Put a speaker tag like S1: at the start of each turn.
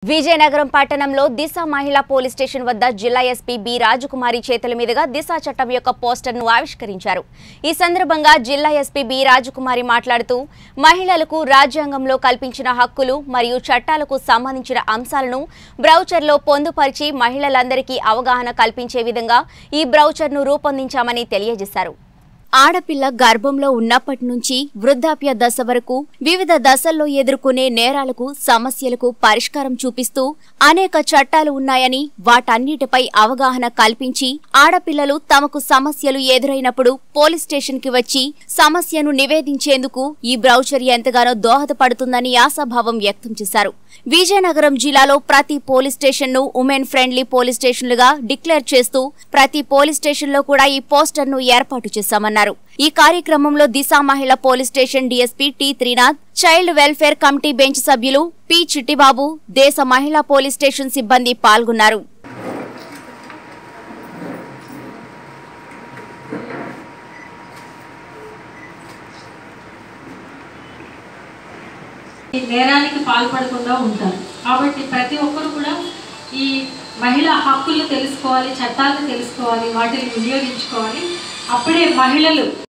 S1: విజయనగరం పట్టణంలో దిశ మహిళా police station వద్ద జిల్లా ఎస్పీ బి రాజకుమారి చేతుల మీదుగా దిశ చట్టం యొక్క పోస్టర్ను ఆవిష్కరించారు ఈ సందర్భంగా జిల్లా ఎస్పీ బి రాజకుమారి మాట్లాడుతూ మహిళలకు రాజ్యాంగంలో కల్పించిన హక్కులు మరియు చట్టాలకు సంబంధించిన అంశాలను బ్రౌచర్లో పొందుపరిచి మహిళలందరికీ అవగాహన కల్పించే విధంగా ఈ బ్రౌచర్ను రూపొందించామని తెలియజేశారు ఆడపిల్ల గర్భంలో ఉన్నప్పటి నుంచి వృద్ధాప్య దశ వరకు వివిధ దశల్లో ఎదుర్కొనే నేరాలకు సమస్యలకు పరిష్కారం చూపిస్తూ అనేక చట్టాలు ఉన్నాయని వాటన్నిటిపై అవగాహన కల్పించి ఆడపిల్లలు తమకు సమస్యలు ఎదురైనప్పుడు పోలీస్ స్టేషన్ కి వచ్చి సమస్యను నివేదించేందుకు ఈ బ్రౌచర్ ఎంతగానో దోహదపడుతుందని ఆశాభావం వ్యక్తం చేశారు విజయనగరం జిల్లాలో ప్రతి పోలీస్ స్టేషన్ ను ఉమెన్ ఫ్రెండ్లీ పోలీస్ స్టేషన్లుగా డిక్లేర్ చేస్తూ ప్రతి పోలీస్ స్టేషన్ లో కూడా ఈ పోస్టర్ ను ఏర్పాటు చేశామన్నారు ఈ కార్యక్రమంలో దిశ మహిళా police station DSP T Trinath child welfare committee bench సభ్యులు పి చిట్టిబాబు దేశ మహిళా పోలీస్ స్టేషన్ సిబ్బంది పాల్గొన్నారు
S2: ఈ నేరానికి పాల్పడకుండా ఉంటారు కాబట్టి ప్రతి ఒక్కరు కూడా ఈ మహిళా హక్కులు తెలుసుకోవాలి చట్టాలను తెలుసుకోవాలి వాటిని వినియోగించుకోవాలి అప్పుడే మహిళలు